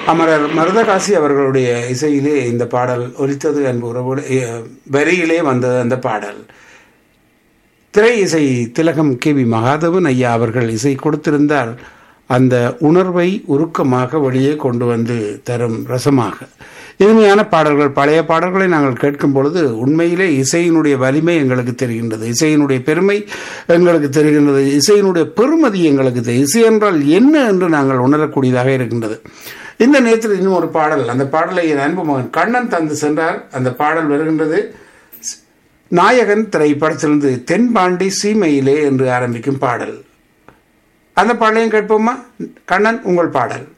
அமரர் மருதகாசி அவர்களுடைய இசையிலே இந்த பாடல் ஒலித்தது அன்பு உறவோடு அஹ், வரியிலே வந்தது அந்த பாடல் திரை இசை திலகம் கே வி மகாதவன் ஐயா அவர்கள் இசை கொடுத்திருந்தார் அந்த உணர்வை உருக்கமாக வெளியே கொண்டு வந்து தரும் ரசமாக இனிமையான பாடல்கள் பழைய பாடல்களை நாங்கள் கேட்கும் பொழுது உண்மையிலே இசையினுடைய வலிமை எங்களுக்கு தெரிகின்றது இசையினுடைய பெருமை எங்களுக்கு தெரிகின்றது இசையினுடைய பெருமதி எங்களுக்கு தெரியும் இசை என்றால் என்ன என்று நாங்கள் உணரக்கூடியதாக இருக்கின்றது இந்த நேரத்தில் இன்னும் ஒரு பாடல் அந்த பாடலை என் அன்பு மகன் கண்ணன் தந்து சென்றார் அந்த பாடல் வருகின்றது நாயகன் திரைப்படத்திலிருந்து தென்பாண்டி சீமையிலே என்று ஆரம்பிக்கும் பாடல் அந்த பாடலையும் கேட்போமா கண்ணன் உங்கள் பாடல்